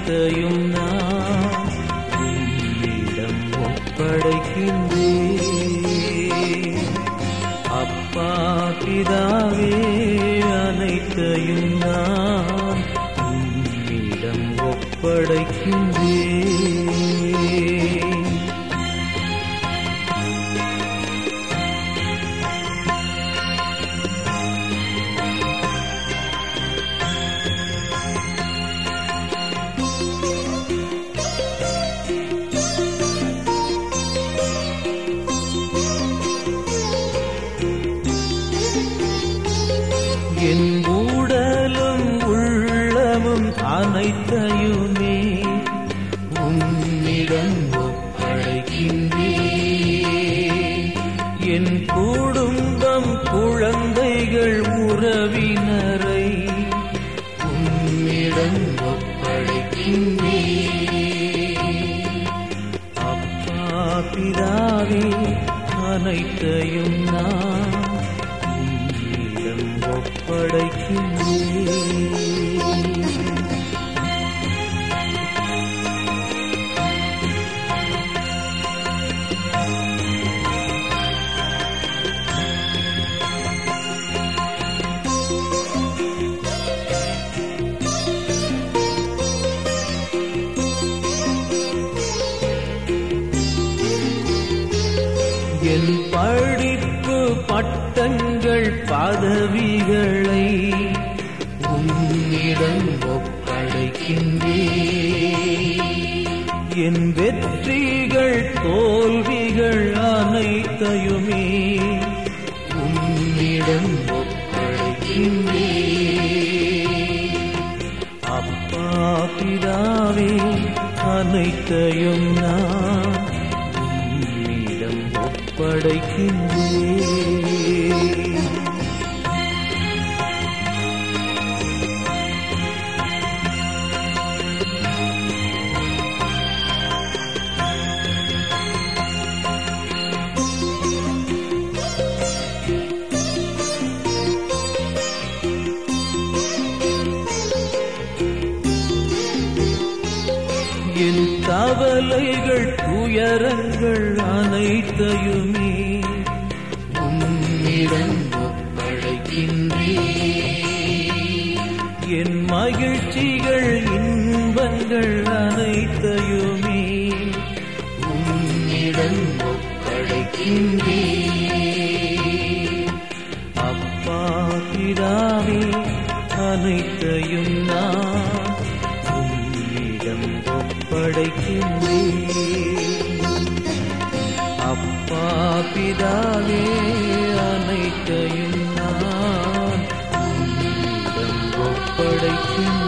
அனைத்தையும் நான் உம்மிடம் ஒப்படைக்கின்றேன் அப்பா பிதாவே அனைத்தையும் நான் உம்மிடம் ஒப்படைக்கின்றேன் என் உடலும் உள்ளமும் அனைத்தையுமே உன்னிடம் ஒப்படைக்கின்றேன் என் குடும்பம் குழந்தைகள் உறவினரை உன்னிடம் ஒப்படைக்கின்றேன் அப்பா பிதாவே அனைத்தையும் நான் உம்மிடம் ஒப்படைக்கின்றேன் என் படிப்பு பட்டங்கள் பதவிகளை உன்னிடம் ஒப்படைக்கின்றேன் என் வெற்றிகள் தோல்விகள் அனைத்தையுமே உன்னிடம் ஒப்படைக்கின்றேன் அப்பா பிதாவே அனைத்தையும் நான் உம்மிடம் ஒப்படைக்கின்றேன் என் கவலைகள் துயரங்கள் அனைத்தையுமே உம்மிடம் ஒப்படைக்கின்றேன் என் மகிழ்ச்சிகள் இன்பங்கள் அனைத்தையுமே உம்மிடம் ஒப்படைக்கின்றேன் அப்பா பிதாவே அனைத்தையும் நான் உம்மிடம் ஒப்படைக்கின்றேன் அப்பா பிதாவே அனைத்தையும் நான் உம்மிடம் ஒப்படைக்கின்றேன்